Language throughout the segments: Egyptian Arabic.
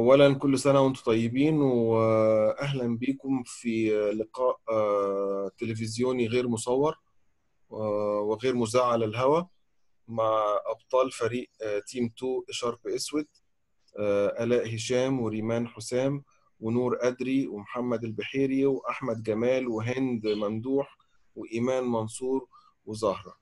أولا كل سنة وأنتم طيبين وأهلا بكم في لقاء آه، تلفزيوني غير مصور آه، وغير مذاع على الهواء مع أبطال فريق آه، تيم 2 شرق أسود آه، آلاء هشام وريمان حسام ونور أدري ومحمد البحيري وأحمد جمال وهند ممدوح وإيمان منصور وزهرة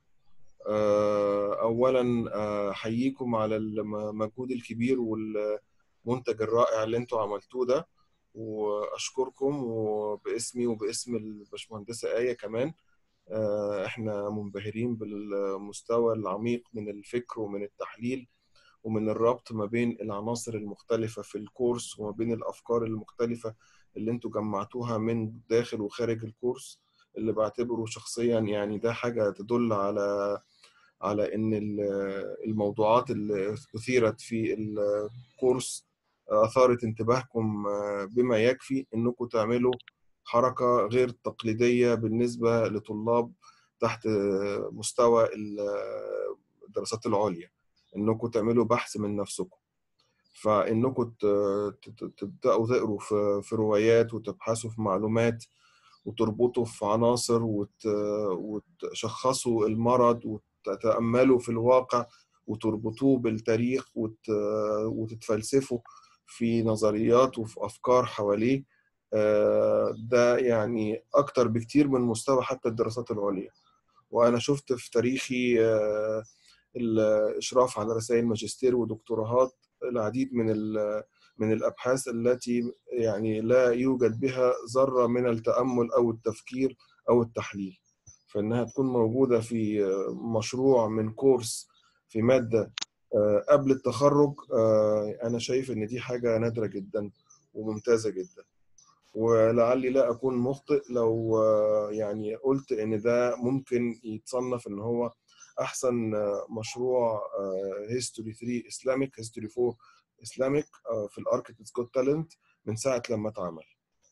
آه، أولا آه، أحييكم على المجهود الكبير والمنتج الرائع اللي انتوا عملتوه ده وأشكركم وباسمي وباسم الباشمهندسة آية كمان آه، احنا منبهرين بالمستوى العميق من الفكر ومن التحليل ومن الربط ما بين العناصر المختلفة في الكورس وما بين الأفكار المختلفة اللي انتوا جمعتوها من داخل وخارج الكورس اللي بعتبره شخصيا يعني ده حاجة تدل على على ان ال- الموضوعات اللي اثيرت في الكورس اثارت انتباهكم بما يكفي انكم تعملوا حركة غير تقليدية بالنسبة لطلاب تحت مستوى الدراسات العليا انكم تعملوا بحث من نفسكم فانكم ت- ت- تبداوا تقروا في في روايات وتبحثوا في معلومات وتربطوا في عناصر وت... وتشخصوا المرض وتتأملوا في الواقع وتربطوه بالتاريخ وت... وتتفلسفوا في نظريات وفي أفكار حواليه آه، ده يعني أكتر بكتير من مستوى حتى الدراسات العليا وأنا شفت في تاريخي آه، الإشراف على رسائل ماجستير ودكتوراهات العديد من ال... من الأبحاث التي يعني لا يوجد بها ذرة من التأمل أو التفكير أو التحليل فإنها تكون موجودة في مشروع من كورس في مادة آه، قبل التخرج آه، أنا شايف إن دي حاجة نادرة جدا وممتازة جدا ولعلي لا أكون مخطئ لو آه، يعني قلت إن ده ممكن يتصنف إن هو أحسن آه، مشروع هيستوري 3 إسلاميك هيستوري 4 اسلامك في الاركتكتس جوت تالنت من ساعه لما اتعمل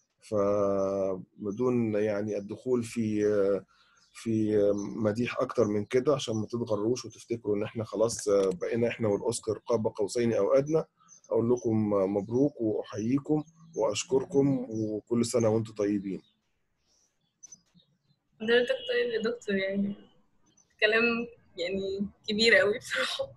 فبدون يعني الدخول في في مديح اكتر من كده عشان ما تتغروش وتفتكروا ان احنا خلاص بقينا احنا والاوسكار قاب قوسين او ادنى اقول لكم مبروك واحييكم واشكركم وكل سنه وانتم طيبين حضرتك طيب يا دكتور يعني كلام يعني كبير قوي بصراحة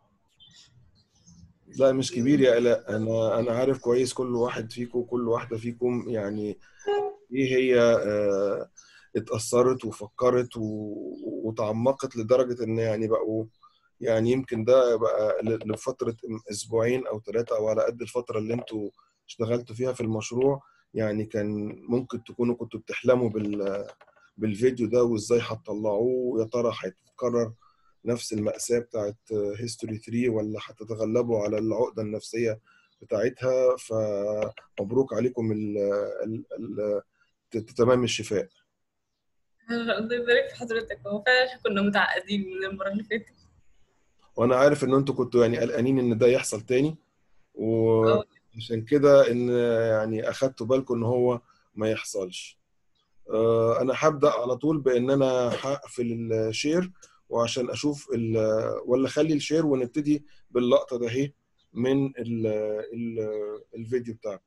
لا مش كبير يا الاء انا انا عارف كويس كل واحد فيكم وكل واحده فيكم يعني ايه هي آه، اتأثرت وفكرت و- وتعمقت لدرجة إن يعني بقوا يعني يمكن ده بقى ل- لفترة أسبوعين أو ثلاثة أو على قد الفترة اللي أنتوا اشتغلتوا فيها في المشروع يعني كان ممكن تكونوا كنتوا بتحلموا بال بالفيديو ده وإزاي هتطلعوه يا ترى هيتكرر نفس المأساة بتاعت هيستوري 3 ولا هتتغلبوا على العقدة النفسية بتاعتها فمبروك عليكم ال ال ال تمام الشفاء الله يبارك في حضرتك هو فعلا إحنا كنا متعقدين من المرة اللي فاتت وانا عارف ان انتوا كنتوا يعني قلقانين ان ده يحصل تاني اه وعشان كده ان يعني اخدتوا بالكم ان هو ما يحصلش آه، انا هبدا على طول بان انا هقفل الشير وعشان اشوف ال ولا خلي الشير ونبتدي باللقطه ده اهي من ال ال الفيديو بتاعك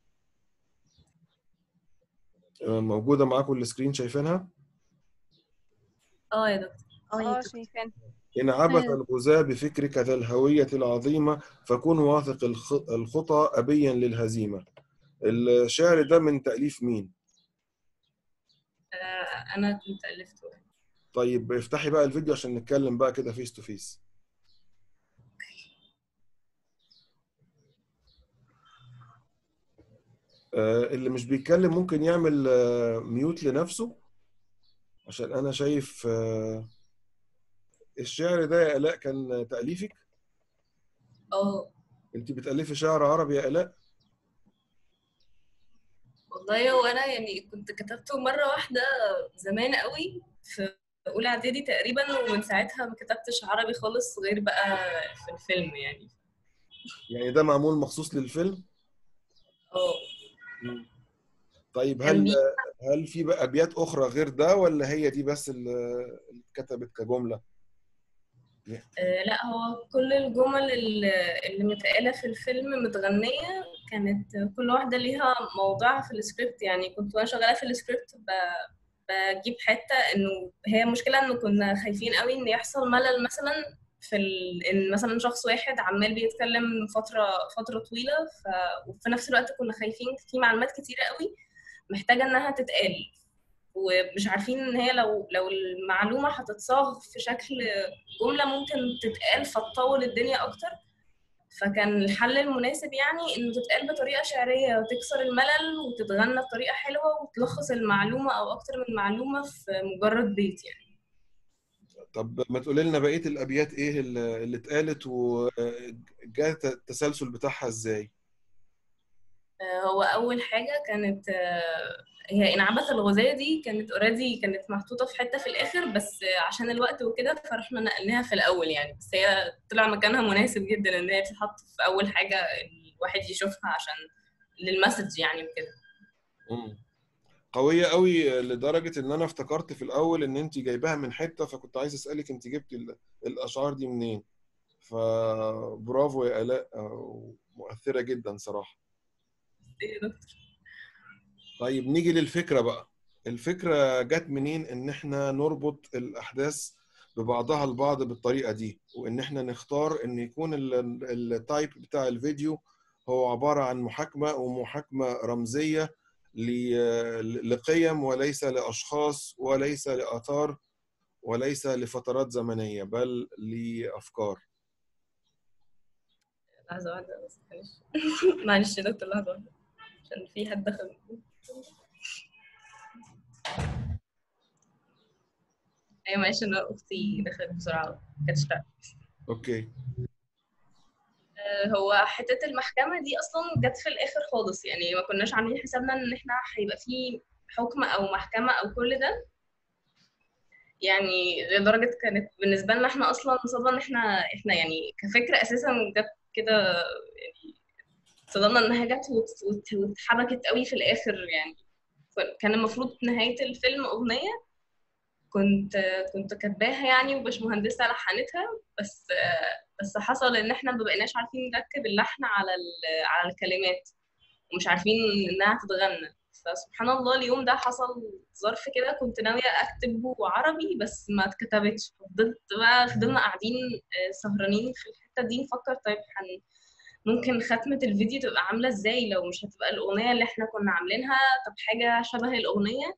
آه، موجوده معاكم السكرين شايفينها اه يا دكتور اه يا اه دكتور شايفين إن عبث الغزاة بفكرك ذا الهوية العظيمة فكن واثق الخ- الخطى أبيا للهزيمة الشعر ده من تأليف مين؟ آه انا كنت الفته طيب افتحي بقى الفيديو عشان نتكلم بقى كده فيس تو فيس اللي مش بيتكلم ممكن يعمل آه، ميوت لنفسه عشان أنا شايف آه، الشعر ده يا آلاء كان تأليفك؟ اه أنت بتألفي شعر عربي يا آلاء؟ والله هو انا يعني كنت كتبته مرة واحدة زمان قوي في اولى اعدادي تقريبا ومن ساعتها ما كتبتش عربي خالص غير بقى في الفيلم يعني يعني ده معمول مخصوص للفيلم؟ اه طيب كان هل بي هل في بقى ابيات اخرى غير ده ولا هي دي بس اللي اللي اتكتبت كجمله آه لا هو كل الجمل اللي اللي متقالة في الفيلم متغنية كانت كل واحدة ليها موضوعها في السكريبت يعني كنت وانا شغالة في السكريبت ب- بجيب حتة انه هي مشكلة انه كنا خايفين قوي ان يحصل ملل مثلا في ال... ان مثلا شخص واحد عمال بيتكلم فترة فترة طويلة ف... وفي نفس الوقت كنا خايفين في معلومات كتيرة قوي محتاجة انها تتقال ومش عارفين ان هي لو لو المعلومة هتتصاغ في شكل جملة ممكن تتقال فتطول الدنيا اكتر فكان الحل المناسب يعني انه تتقال بطريقه شعريه وتكسر الملل وتتغنى بطريقه حلوه وتلخص المعلومه او اكتر من معلومه في مجرد بيت يعني طب ما تقولي لنا بقيه الابيات ايه اللي اللي اتقالت وجاء التسلسل بتاعها ازاي آه، هو اول حاجه كانت آه، هي ان عبث الغزاة دي كانت اوريدي كانت محطوطه في حته في الاخر بس آه، عشان الوقت وكده فرحنا نقلناها في الاول يعني بس هي طلع مكانها مناسب جدا ان هي تتحط في اول حاجه الواحد يشوفها عشان للمسج يعني وكده مم. قويه قوي لدرجه ان انا افتكرت في الاول ان انت جايباها من حته فكنت عايز اسالك انت جبت ال- الاشعار دي منين فبرافو يا الاء آه، مؤثره جدا صراحه إيه يا دكتور؟ طيب نيجي للفكرة بقى الفكرة جت منين ان احنا نربط الاحداث ببعضها البعض بالطريقة دي وان احنا نختار ان يكون ال- ال- التايب بتاع الفيديو هو عبارة عن محاكمة ومحاكمة رمزية ل- لقيم وليس لأشخاص وليس لآثار وليس لفترات زمنية بل لأفكار لحظه واحده بس معلش معلش يا دكتور لحظه واحده عشان في حد دخل ايوه معلش انا اختي دخلت بسرعه ما كانتش تعرف اوكي هو حتة المحكمة دي أصلا جت في الآخر خالص يعني ما كناش عاملين حسابنا إن إحنا هيبقى في حكم أو محكمة أو كل ده يعني لدرجة كانت بالنسبة لنا إحنا أصلا صدمة إن إحنا إحنا يعني كفكرة أساسا جت كده يعني صدمنا إنها جت وات- وات- واتحبكت قوي في الآخر يعني كان المفروض نهاية الفيلم أغنية كنت كنت كاتباها يعني وباشمهندسة لحنتها بس بس حصل ان احنا ما بقيناش عارفين نركب اللحن على ال- على الكلمات ومش عارفين انها تتغنى فسبحان الله اليوم ده حصل ظرف كده كنت ناوية اكتبه عربي بس ما اتكتبتش فضلت بقى فضلنا قاعدين آه، سهرانين في الحتة دي نفكر طيب هن ممكن ختمة الفيديو تبقى عاملة ازاي لو مش هتبقى الأغنية اللي احنا كنا عاملينها طب حاجة شبه الأغنية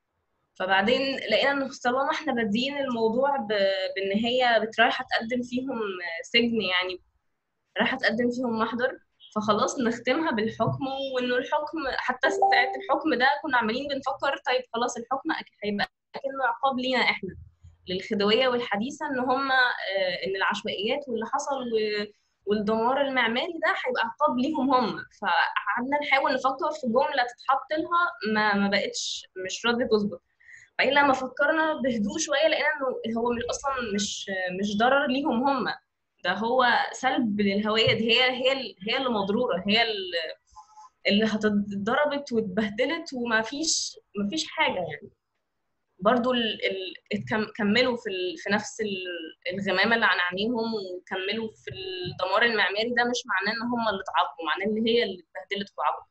فبعدين لقينا ان طالما احنا بادئين الموضوع ب... بان هي بترايحه تقدم فيهم سجن يعني رايحه تقدم فيهم محضر فخلاص نختمها بالحكم وانه الحكم حتى ساعه الحكم ده كنا عمالين بنفكر طيب خلاص الحكم أك- هيبقى كأنه عقاب لينا احنا للخديويه والحديثه ان هم ان العشوائيات واللي حصل و... والدمار المعماري ده هيبقى عقاب ليهم هم فقعدنا نحاول نفكر في جمله تتحط لها ما ما بقتش مش راضيه تظبط بعدين لما فكرنا بهدوء شويه لقينا انه هو مش اصلا مش مش ضرر ليهم هم ده هو سلب للهويه دي هي هي ال- هي اللي مضروره هي ال- اللي هتضربت واتبهدلت وما فيش ما فيش حاجه يعني برضو ال... ال... اتكم- كملوا في ال... في نفس ال- الغمامه اللي عن عينيهم وكملوا في الدمار المعماري ده مش معناه ان هم اللي اتعاقبوا معناه ان هي اللي اتبهدلت وعاقبوا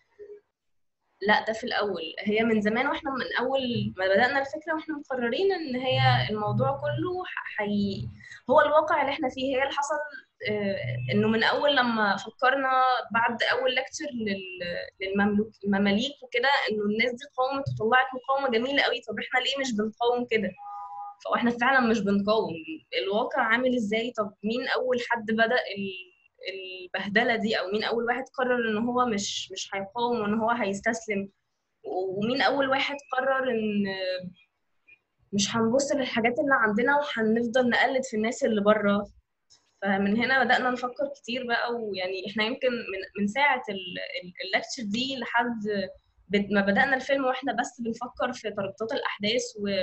لا ده في الاول هي من زمان واحنا من اول ما بدانا الفكره واحنا مقررين ان هي الموضوع كله ح- حي... هو الواقع اللي احنا فيه هي اللي حصل آه، انه من اول لما فكرنا بعد اول لكتشر لل... للمملوك المماليك وكده انه الناس دي قاومت وطلعت مقاومه جميله قوي طب احنا ليه مش بنقاوم كده فاحنا فعلا مش بنقاوم الواقع عامل ازاي طب مين اول حد بدأ ال- البهدله دي او مين اول واحد قرر ان هو مش مش هيقاوم وان هو هيستسلم ومين اول واحد قرر ان مش هنبص للحاجات اللي عندنا وهنفضل نقلد في الناس اللي بره فمن هنا بدأنا نفكر كتير بقى ويعني احنا يمكن من من ساعة اللكتشر دي لحد بد- ما بدأنا الفيلم واحنا بس بنفكر في ترابطات الأحداث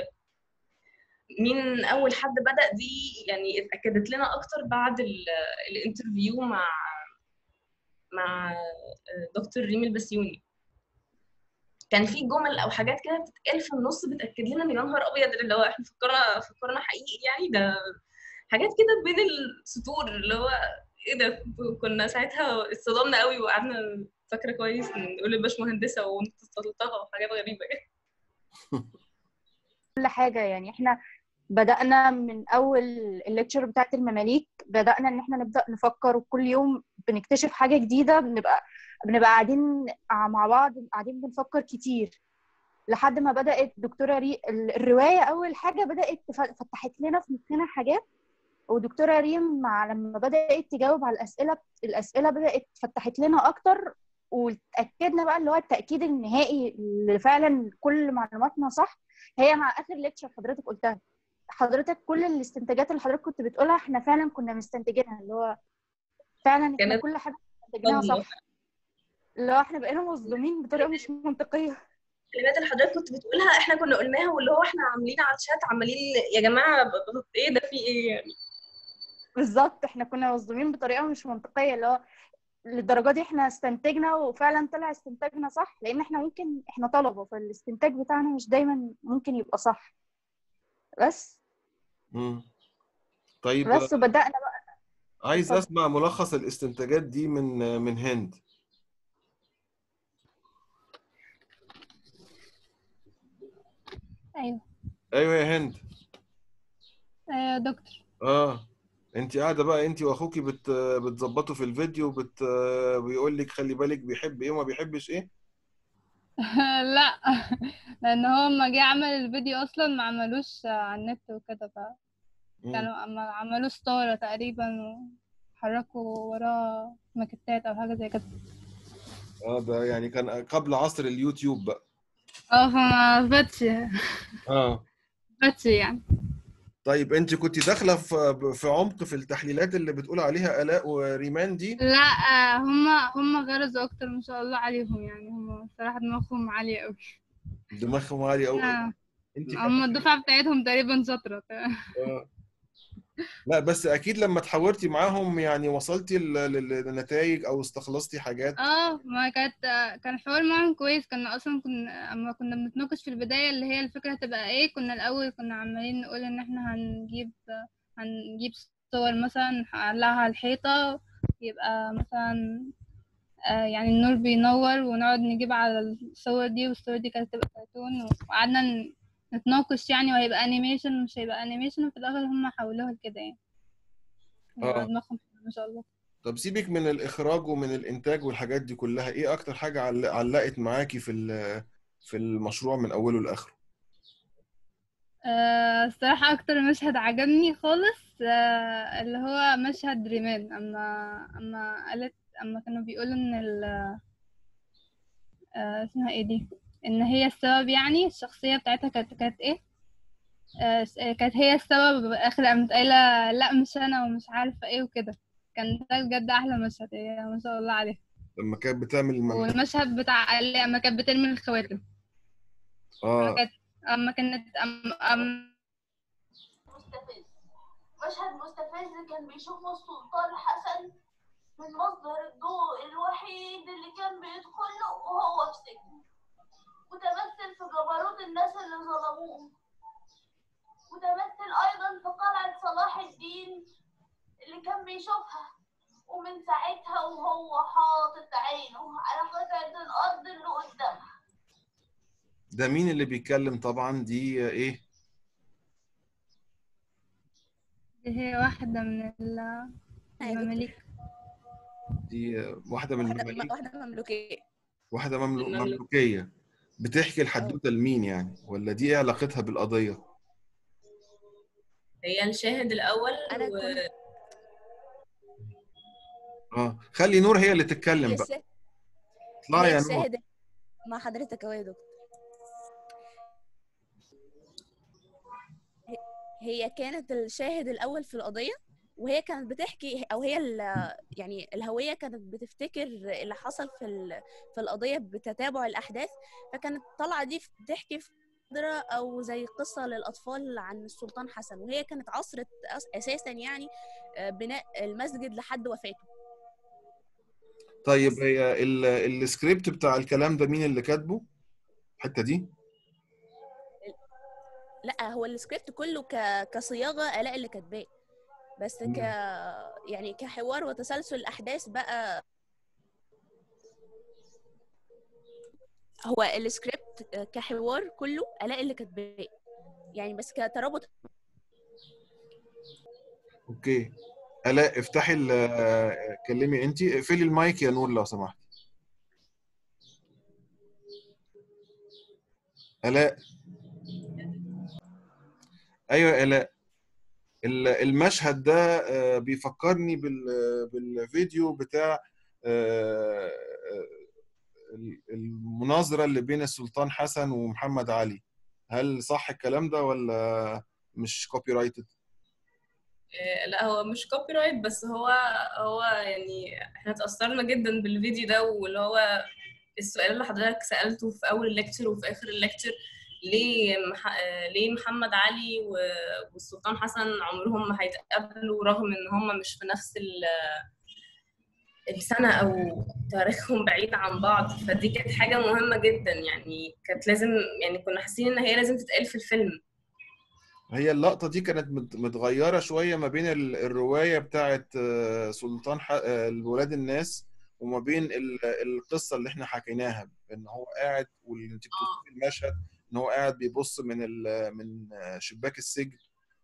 ومين أول حد بدأ دي يعني اتأكدت لنا أكتر بعد ال- الانترفيو مع مع دكتور ريم البسيوني كان في جمل او حاجات كده بتتقال في النص بتاكد لنا ان يا نهار ابيض اللي هو احنا فكرنا فكرنا حقيقي يعني ده حاجات كده بين السطور اللي هو ايه ده كنا ساعتها اتصدمنا قوي وقعدنا فاكره كويس نقول الباشمهندسه وانت استطلتها وحاجات غريبه يعني كل حاجه يعني احنا بدأنا من أول الليكتشر بتاعت المماليك بدأنا إن إحنا نبدأ نفكر وكل يوم بنكتشف حاجة جديدة بنبقى بنبقى قاعدين مع بعض قاعدين بنفكر كتير لحد ما بدأت دكتورة ري الرواية أول حاجة بدأت تف- فتحت لنا في مخنا حاجات ودكتورة ريم مع لما بدأت تجاوب على الأسئلة الأسئلة بدأت فتحت لنا أكتر وتأكدنا بقى اللي هو التأكيد النهائي اللي فعلا كل معلوماتنا صح هي مع آخر ليكتشر حضرتك قلتها حضرتك كل الاستنتاجات اللي حضرتك كنت بتقولها احنا فعلا كنا مستنتجينها اللي هو فعلا احنا كانت كل حاجة استنتجناها صدمة. صح اللي هو احنا بقينا مصدومين بطريقة مش منطقية الكلمات اللي حضرتك كنت بتقولها احنا كنا قلناها واللي هو احنا عاملين على الشات عمالين يا جماعه ب- ب- ايه ده في ايه يعني بالظبط احنا كنا مصدومين بطريقه مش منطقيه اللي هو للدرجه دي احنا استنتجنا وفعلا طلع استنتاجنا صح لان احنا ممكن احنا طلبه فالاستنتاج بتاعنا مش دايما ممكن يبقى صح بس مم. طيب بس وبدانا بقى عايز اتفضل. اسمع ملخص الاستنتاجات دي من من هند ايوه ايوه يا هند ايوه يا دكتور اه انت قاعده بقى انت واخوكي بت بتظبطوا في الفيديو بت بيقول لك خلي بالك بيحب ايه وما بيحبش ايه لا لان هو لما جه عمل الفيديو اصلا ما عملوش على النت وكده مم. فكانوا عم- عملوه ستارة تقريبا وحركوا وراه ماكتات او حاجه زي كده اه ده يعني كان قبل عصر اليوتيوب بقى اه فما فاتش اه فاتش يعني طيب انت كنت داخله في في عمق في التحليلات اللي بتقول عليها آلاء وريمان دي لا هما هما غرزوا اكتر ما شاء الله عليهم يعني هما صراحه دماغهم عاليه قوي دماغهم عالي قوي آه. انت هما الدفعه بتاعتهم تقريبا شاطره آه. لا بس اكيد لما تحاورتي معاهم يعني وصلتي ل- ل- لنتائج او استخلصتي حاجات اه ما كانت كان حوار معاهم كويس كنا اصلا كنا اما كنا بنتناقش في البدايه اللي هي الفكره هتبقى ايه كنا الاول كنا عمالين نقول ان احنا هنجيب هنجيب صور مثلا نعلقها على الحيطه يبقى مثلا آه يعني النور بينور ونقعد نجيب على الصور دي والصور دي كانت تبقى كرتون وقعدنا ن- نتناقش يعني وهيبقى انيميشن مش هيبقى انيميشن وفي الاخر هم حولوها لكده يعني آه. دماغهم حلوة ما شاء الله طب سيبك من الاخراج ومن الانتاج والحاجات دي كلها ايه اكتر حاجه عل- علقت معاكي في ال- في المشروع من اوله لاخره آه، الصراحة أكتر مشهد عجبني خالص آه، اللي هو مشهد ريمان أما أما قالت أما كانوا بيقولوا إن ال آه، اسمها إيه دي إن هي السبب يعني الشخصية بتاعتها كانت كانت إيه آه، س- كانت هي السبب آخر قامت قايلة لأ مش أنا ومش عارفة إيه وكده كان ده بجد أحلى مشهد هي ما شاء الله عليها لما كانت بتعمل المم... والمشهد بتاع أما كانت بترمي الخواتم أما اه كانت أما كانت أم أم مستفز مشهد مستفز كان بيشوفه السلطان حسن من مصدر الضوء الوحيد اللي كان بيدخل له وهو في سجن متمثل في جبروت الناس اللي ظلموه متمثل أيضا في قلعة صلاح الدين اللي كان بيشوفها ومن ساعتها وهو حاطط عينه على قطعة الأرض اللي قدامها ده مين اللي بيتكلم طبعا دي ايه دي هي واحدة من ال- المماليك دي واحده من واحدة المماليك واحدة مملوكية واحده مملو... المملوك. مملوكيه بتحكي الحدوته لمين يعني ولا دي ايه علاقتها بالقضيه هي الشاهد الاول أنا و... كنت اه خلي نور هي اللي هي تتكلم بقى الشاهد اطلعي هي يا نور الشاهد مع حضرتك أهو يا دكتور هي- هي كانت الشاهد الأول في القضية وهي كانت بتحكي أو هي ال- يعني الهوية كانت بتفتكر اللي حصل في ال- في القضية بتتابع الأحداث فكانت طالعة دي بتحكي في محاضرة أو زي قصة للأطفال عن السلطان حسن وهي كانت عصرة أس- أساسا يعني آه، بناء المسجد لحد وفاته طيب هي ال... السكريبت بتاع الكلام ده مين اللي كاتبه الحته دي لا هو السكريبت كله ك... كصياغه الاء اللي كاتباه بس مم. ك يعني كحوار وتسلسل الاحداث بقى هو السكريبت كحوار كله الاء اللي كاتباه يعني بس كترابط اوكي الاء افتحي ال- آه، كلمي انت اقفلي المايك يا نور لو سمحت الاء ايوه يا الاء ال- المشهد ده آه، بيفكرني بال- بالفيديو بتاع آه، آه، المناظرة اللي بين السلطان حسن ومحمد علي هل صح الكلام ده ولا مش كوبي رايتد؟ آه، لا هو مش كوبي رايت بس هو هو يعني احنا اتأثرنا جدا بالفيديو ده واللي هو السؤال اللي حضرتك سألته في أول الليكتشر وفي آخر الليكتشر ليه مح... آه، ليه محمد علي و- والسلطان حسن عمرهم ما هيتقابلوا رغم إن هم مش في نفس ال... السنة أو تاريخهم بعيد عن بعض فدي كانت حاجة مهمة جدا يعني كانت لازم يعني كنا حاسين إن هي لازم تتقال في الفيلم هي اللقطة دي كانت مت- متغيرة شوية ما بين ال- الرواية بتاعت آه، سلطان ح... آه، الولاد الناس وما بين ال- القصة اللي احنا حكيناها ان هو قاعد واللي انت بتوصفي المشهد ان هو قاعد بيبص من ال... من آه، شباك السجن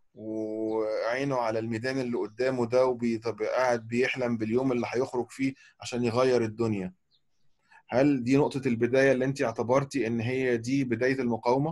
وعينه على الميدان اللي قدامه ده وقاعد بيحلم باليوم اللي هيخرج فيه عشان يغير الدنيا هل دي نقطة البداية اللي انت اعتبرتي ان هي دي بداية المقاومة؟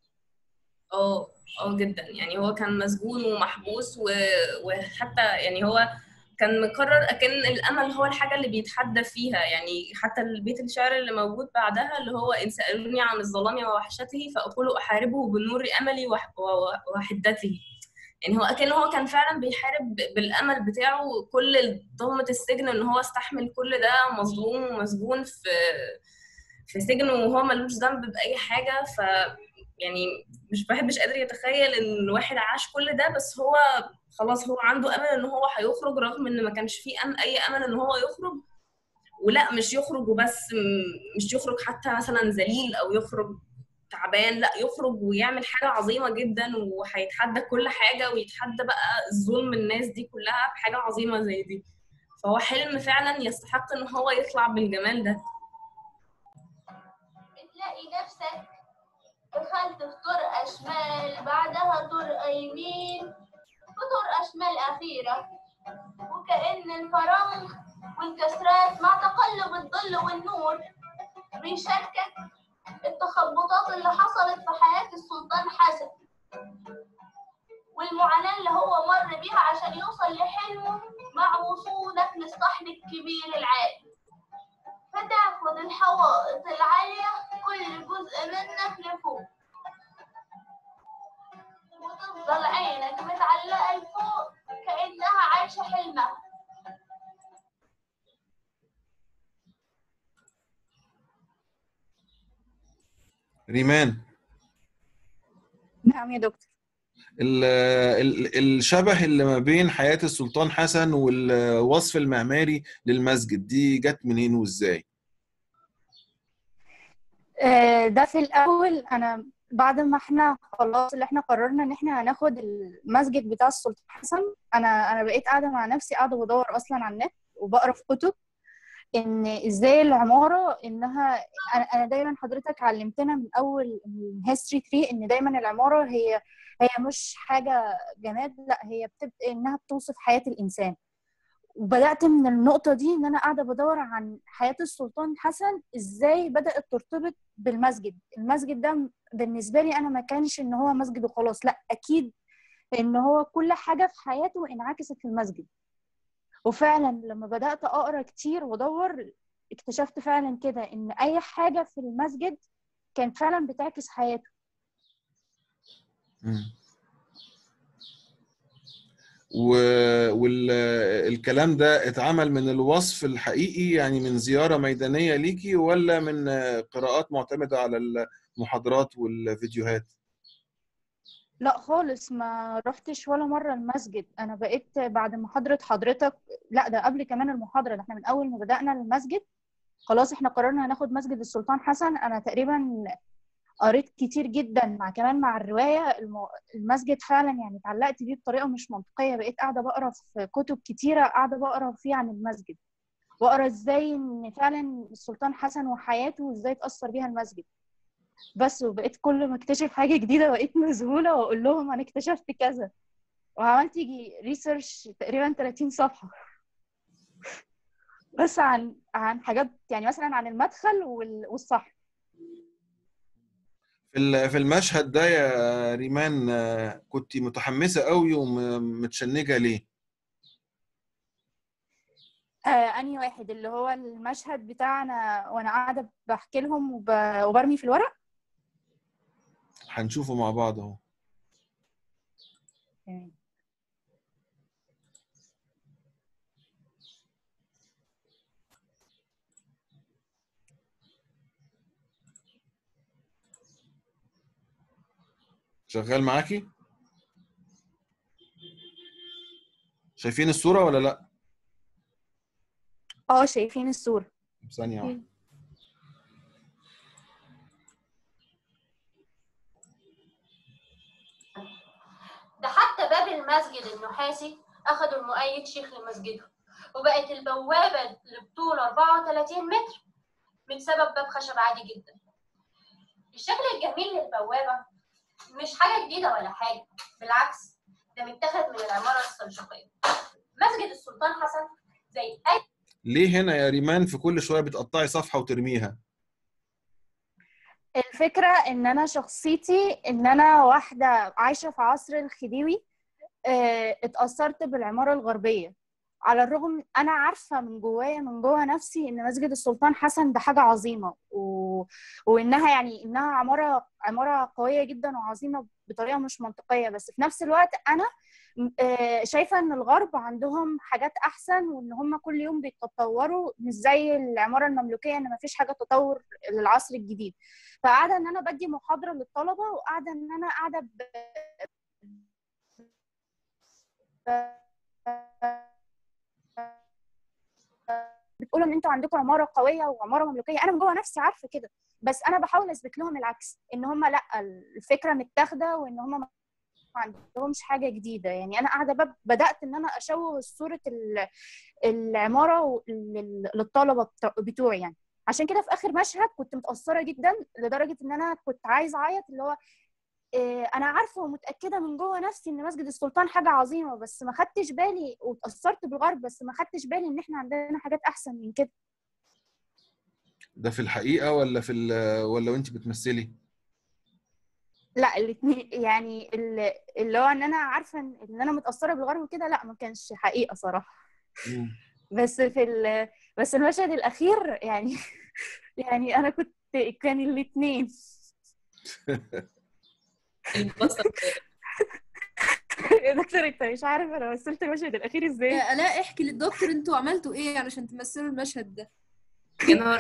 اه اه جدا يعني هو كان مسجون ومحبوس و... وحتى يعني هو كان مقرر اكن الامل هو الحاجه اللي بيتحدى فيها يعني حتى البيت الشعر اللي موجود بعدها اللي هو ان سالوني عن الظلام ووحشته فاقول احاربه بنور املي وح... و- وحدته يعني هو اكن هو كان فعلا بيحارب بالامل بتاعه كل ضلمه السجن ان هو استحمل كل ده مظلوم ومسجون في في سجن وهو ملوش ذنب باي حاجه ف يعني مش بحبش قادر يتخيل ان الواحد عاش كل ده بس هو خلاص هو عنده امل ان هو هيخرج رغم ان ما كانش فيه أم اي امل ان هو يخرج ولا مش يخرج وبس م- مش يخرج حتى مثلا ذليل او يخرج تعبان لا يخرج ويعمل حاجة عظيمة جدا وهيتحدى كل حاجة ويتحدى بقى ظلم الناس دي كلها بحاجة عظيمة زي دي فهو حلم فعلا يستحق ان هو يطلع بالجمال ده بتلاقي نفسك دخلت في طرقة شمال بعدها طرقة يمين وطرقة شمال أخيرة وكأن الفراغ والكسرات مع تقلب الظل والنور بيشاركك التخبطات اللي حصلت في حياة السلطان حسن والمعاناة اللي هو مر بيها عشان يوصل لحلمه مع وصولك للصحن الكبير العالي فتاخد الحوائط العالية كل جزء منك لفوق وتفضل عينك متعلقة لفوق كأنها عايشة حلمها ريمان نعم يا دكتور ال- ال- الشبه اللي ما بين حياة السلطان حسن والوصف المعماري للمسجد دي جت منين وازاي؟ آه، ده في الاول انا بعد ما احنا خلاص اللي احنا قررنا ان احنا هناخد المسجد بتاع السلطان حسن انا انا بقيت قاعده مع نفسي قاعده بدور اصلا على النت وبقرا في كتب ان ازاي العماره انها انا انا دايما حضرتك علمتنا من اول هيستوري 3 ان دايما العماره هي هي مش حاجه جماد لا هي بتبقى انها بتوصف حياه الانسان وبدات من النقطه دي ان انا قاعده بدور عن حياه السلطان حسن ازاي بدات ترتبط بالمسجد المسجد ده بالنسبه لي انا ما كانش ان هو مسجد وخلاص لا اكيد ان هو كل حاجه في حياته انعكست في المسجد وفعلا لما بدات اقرا كتير وادور اكتشفت فعلا كده ان اي حاجه في المسجد كانت فعلا بتعكس حياته والكلام ده اتعمل من الوصف الحقيقي يعني من زيارة ميدانية ليكي ولا من قراءات معتمدة على المحاضرات والفيديوهات؟ لا خالص ما رحتش ولا مرة المسجد أنا بقيت بعد محاضرة حضرتك لا ده قبل كمان المحاضرة ده احنا من أول ما بدأنا المسجد خلاص احنا قررنا هناخد مسجد السلطان حسن أنا تقريبا قريت كتير جدا مع كمان مع الروايه الم- المسجد فعلا يعني اتعلقت بيه بطريقه مش منطقيه بقيت قاعده بقرا في كتب كتيره قاعده بقرا فيه عن المسجد بقرا ازاي ان فعلا السلطان حسن وحياته وازاي اتاثر بيها المسجد بس وبقيت كل ما اكتشف حاجه جديده بقيت مذهوله واقول لهم انا اكتشفت كذا وعملت يجي ريسيرش تقريبا 30 صفحه بس عن عن حاجات يعني مثلا عن المدخل وال- والصح في ال- في المشهد ده يا ريمان آه، كنت متحمسة قوي ومتشنجة ليه؟ آه انهي واحد اللي هو المشهد بتاعنا وانا قاعده بحكي لهم وب... وبرمي في الورق هنشوفه مع بعض اهو تمام. شغال معاكي؟ شايفين الصورة ولا لا؟ اه شايفين الصوره ثانية واحدة ده حتى باب المسجد النحاسي أخدوا المؤيد شيخ لمسجده وبقت البوابة اللي بطول 34 متر من سبب باب خشب عادي جدا الشكل الجميل للبوابة مش حاجة جديدة ولا حاجة بالعكس ده متاخد من العمارة السلجوقية مسجد السلطان حسن زي أي ليه هنا يا ريمان في كل شوية بتقطعي صفحة وترميها؟ الفكره ان انا شخصيتي ان انا واحده عايشه في عصر الخديوي آه، اتاثرت بالعماره الغربيه على الرغم انا عارفه من جوايا من جوا نفسي ان مسجد السلطان حسن ده حاجه عظيمه و... وانها يعني انها عماره عماره قويه جدا وعظيمه بطريقه مش منطقيه بس في نفس الوقت انا م- آه، شايفه ان الغرب عندهم حاجات احسن وان هم كل يوم بيتطوروا مش زي العماره المملوكيه ان مفيش حاجه تطور للعصر الجديد فقاعده ان انا بدي محاضره للطلبه وقاعده ان انا قاعده ب... بتقولوا ان انتوا عندكم عماره قويه وعماره مملوكيه انا من جوه نفسي عارفه كده بس انا بحاول اثبت لهم العكس ان هم لا الفكره متاخده وان هم ما عندهمش حاجه جديده يعني انا قاعده بب- بدات ان انا اشوه صوره ال- العماره و- لل- للطلبه بتوع- بتوعي يعني عشان كده في اخر مشهد كنت متاثره جدا لدرجه ان انا كنت عايزه اعيط اللي هو إيه، انا عارفه ومتاكده من جوه نفسي ان مسجد السلطان حاجه عظيمه بس ما خدتش بالي واتاثرت بالغرب بس ما خدتش بالي ان احنا عندنا حاجات احسن من كده ده في الحقيقة ولا في ال- ولا وانت بتمثلي؟ لا الاثنين يعني ال- اللي هو ان انا عارفه ان إن انا متاثره بالغرب وكده لا ما كانش حقيقه صراحه مم. بس في ال... بس المشهد الاخير يعني يعني انا كنت كان الاثنين البصل يا دكتور انت مش عارف انا مثلت المشهد الاخير ازاي يا الاء احكي للدكتور انتوا عملتوا ايه علشان تمثلوا المشهد ده يا نهار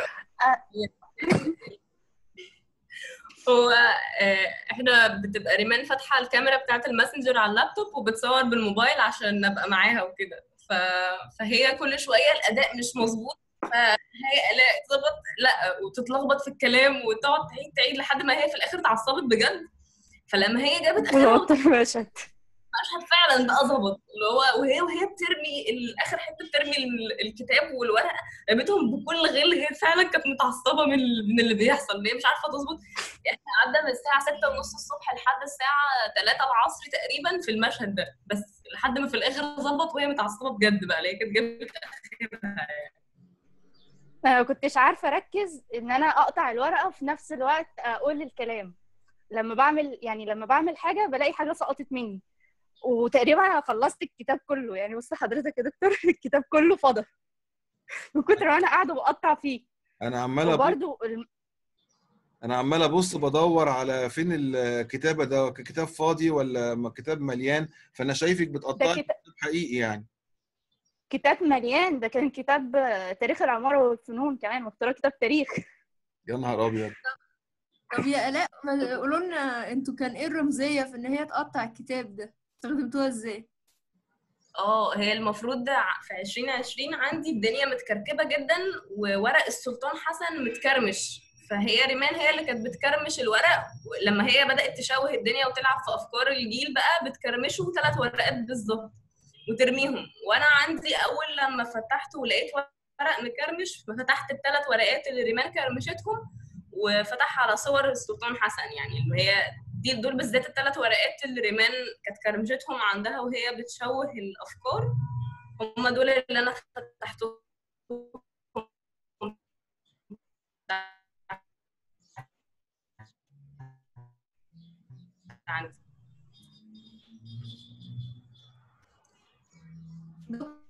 هو آه، احنا بتبقى ريمان فاتحه الكاميرا بتاعت الماسنجر على اللابتوب وبتصور بالموبايل عشان نبقى معاها وكده ف... فهي كل شويه الاداء مش مظبوط فهي الاء تظبط لا وتتلخبط في الكلام وتقعد تعيد تعيد لحد ما هي في الاخر اتعصبت بجد فلما هي جابت اخر ولقطت المشهد المشهد فعلا بقى ظبط اللي هو وهي وهي بترمي ال- اخر حته بترمي ال- الكتاب والورقه رميتهم بكل غل هي فعلا كانت متعصبه من ال- من اللي بيحصل هي مش عارفه تظبط احنا قعدنا من الساعه 6 ونص الصبح لحد الساعه 3 العصر تقريبا في المشهد ده بس لحد ما في الاخر ظبط وهي متعصبه بجد بقى اللي هي كانت جابت اخرها انا ما كنتش عارفه اركز ان انا اقطع الورقه في نفس الوقت اقول الكلام لما بعمل يعني لما بعمل حاجه بلاقي حاجه سقطت مني وتقريبا انا خلصت الكتاب كله يعني بص حضرتك يا دكتور الكتاب كله فضى من كتر ما انا قاعده بقطع فيه انا عمال أبص- وبرده الم... انا عمال ابص بدور على فين الكتابة ده كتاب فاضي ولا م- كتاب مليان فانا شايفك ده بتقطعي كتاب كتاب حقيقي يعني كتاب مليان ده كان كتاب تاريخ العماره والفنون كمان مختار كتاب تاريخ يا نهار ابيض طب يا الاء ما قولوا لنا انتوا كان ايه الرمزيه في ان هي تقطع الكتاب ده استخدمتوها ازاي اه هي المفروض ده ع- في 2020 عندي الدنيا متكركبه جدا وورق السلطان حسن متكرمش فهي ريمان هي اللي كانت بتكرمش الورق لما هي بدات تشوه الدنيا وتلعب في افكار الجيل بقى بتكرمشه ثلاث ورقات بالظبط وترميهم وانا عندي اول لما فتحته ولقيت ورق مكرمش ففتحت الثلاث ورقات اللي ريمان كرمشتهم وفتحها على صور السلطان حسن يعني اللي هي دي دول بالذات الثلاث ورقات اللي ريمان كانت كرمشتهم عندها وهي بتشوه الافكار هم دول اللي انا فتحتهم عندي دكتور